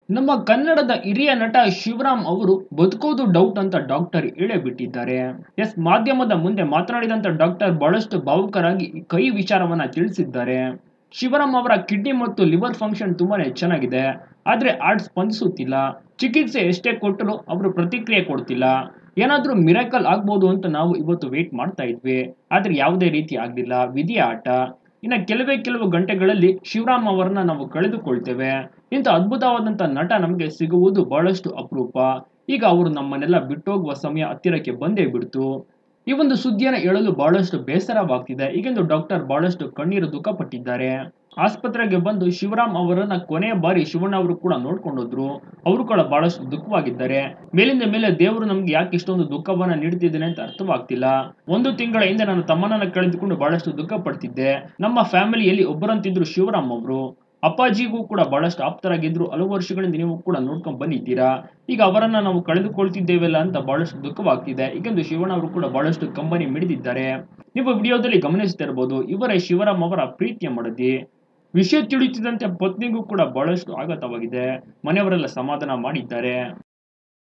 ನಮ್ಮ ಕನ್ನಡದ ಹಿರಿಯ ನಟ ಶಿವರಾಮ್ ಅವರು ಬದುಕೋದು ಡೌಟ್ ಅಂತ ಡಾಕ್ಟರ್ ಹೇಳೇ ಬಿಟ್ಟಿದ್ದಾರೆ ಎಸ್ ಮಾಧ್ಯಮದ ಮುಂದೆ ಮಾತನಾಡಿದಂತ ಡಾಕ್ಟರ್ ಬಹಳಷ್ಟು ಭಾವುಕರಾಗಿ ಕೈ ವಿಚಾರವನ್ನ ತಿಳಿಸಿದ್ದಾರೆ ಶಿವರಾಮ್ ಅವರ ಕಿಡ್ನಿ ಮತ್ತು ಲಿವರ್ ಫಂಕ್ಷನ್ ತುಂಬಾನೇ ಚೆನ್ನಾಗಿದೆ ಆದ್ರೆ ಹಾರ್ಟ್ ಸ್ಪಂದಿಸುತ್ತಿಲ್ಲ ಚಿಕಿತ್ಸೆ ಎಷ್ಟೇ ಕೊಟ್ಟರು ಅವರು ಪ್ರತಿಕ್ರಿಯೆ ಕೊಡ್ತಿಲ್ಲ ಏನಾದ್ರೂ ಮಿರಾಕಲ್ ಆಗ್ಬೋದು ಅಂತ ನಾವು ಇವತ್ತು ವೇಟ್ ಮಾಡ್ತಾ ಇದ್ವಿ ಆದ್ರೆ ಯಾವುದೇ ರೀತಿ ಆಗ್ಲಿಲ್ಲ ವಿಧಿಯ ಆಟ ಇನ್ನ ಕೆಲವೇ ಕೆಲವು ಗಂಟೆಗಳಲ್ಲಿ ಶಿವರಾಮ್ ಅವರನ್ನ ನಾವು ಕಳೆದುಕೊಳ್ತೇವೆ ಇಂಥ ಅದ್ಭುತವಾದಂತ ನಟ ನಮಗೆ ಸಿಗುವುದು ಬಹಳಷ್ಟು ಅಪರೂಪ ಈಗ ಅವರು ನಮ್ಮನ್ನೆಲ್ಲ ಬಿಟ್ಟೋಗುವ ಸಮಯ ಹತ್ತಿರಕ್ಕೆ ಬಂದೇ ಬಿಡ್ತು ಈ ಒಂದು ಸುದ್ದಿಯನ್ನು ಹೇಳಲು ಬಹಳಷ್ಟು ಬೇಸರವಾಗ್ತಿದೆ ಈಗೆಂದು ಡಾಕ್ಟರ್ ಬಹಳಷ್ಟು ಕಣ್ಣೀರು ದುಃಖಪಟ್ಟಿದ್ದಾರೆ ಆಸ್ಪತ್ರೆಗೆ ಬಂದು ಶಿವರಾಮ್ ಅವರನ್ನ ಕೊನೆಯ ಬಾರಿ ಶಿವಣ್ಣ ಅವರು ಕೂಡ ನೋಡ್ಕೊಂಡೋದ್ರು ಅವರು ಕೂಡ ಬಹಳಷ್ಟು ದುಃಖವಾಗಿದ್ದಾರೆ ಮೇಲಿಂದ ಮೇಲೆ ದೇವರು ನಮ್ಗೆ ಯಾಕೆ ಇಷ್ಟೊಂದು ದುಃಖವನ್ನ ನೀಡ್ತಿದ್ದೇನೆ ಅಂತ ಅರ್ಥವಾಗ್ತಿಲ್ಲ ಒಂದು ತಿಂಗಳ ಹಿಂದೆ ನಾನು ತಮ್ಮನನ್ನ ಕಳೆದುಕೊಂಡು ಬಹಳಷ್ಟು ದುಃಖ ಪಡ್ತಿದ್ದೆ ನಮ್ಮ ಫ್ಯಾಮಿಲಿಯಲ್ಲಿ ಒಬ್ಬರಂತಿದ್ರು ಶಿವರಾಮ್ ಅವರು ಅಪ್ಪಾಜಿಗೂ ಕೂಡ ಬಹಳಷ್ಟು ಆಪ್ತರಾಗಿದ್ರು ಹಲವು ವರ್ಷಗಳಿಂದ ನೀವು ಕೂಡ ನೋಡ್ಕೊಂಡ್ ಬಂದಿದ್ದೀರಾ ಈಗ ಅವರನ್ನ ನಾವು ಕಳೆದುಕೊಳ್ತಿದ್ದೇವಲ್ಲ ಅಂತ ಬಹಳಷ್ಟು ದುಃಖವಾಗ್ತಿದೆ ಈಗೆಂದು ಶಿವಣ್ಣ ಅವರು ಕೂಡ ಬಹಳಷ್ಟು ಕಂಬನಿ ಮಿಡಿದಿದ್ದಾರೆ ನೀವು ವಿಡಿಯೋದಲ್ಲಿ ಗಮನಿಸ್ತಿರ್ಬೋದು ಇವರೇ ಶಿವರಾಮ್ ಅವರ ಪ್ರೀತಿಯ ಮಡದಿ ವಿಷಯ ತಿಳಿಯುತ್ತಿದ್ದಂತೆ ಪತ್ನಿಗೂ ಕೂಡ ಬಹಳಷ್ಟು ಆಘಾತವಾಗಿದೆ ಮನೆಯವರೆಲ್ಲ ಸಮಾಧಾನ ಮಾಡಿದ್ದಾರೆ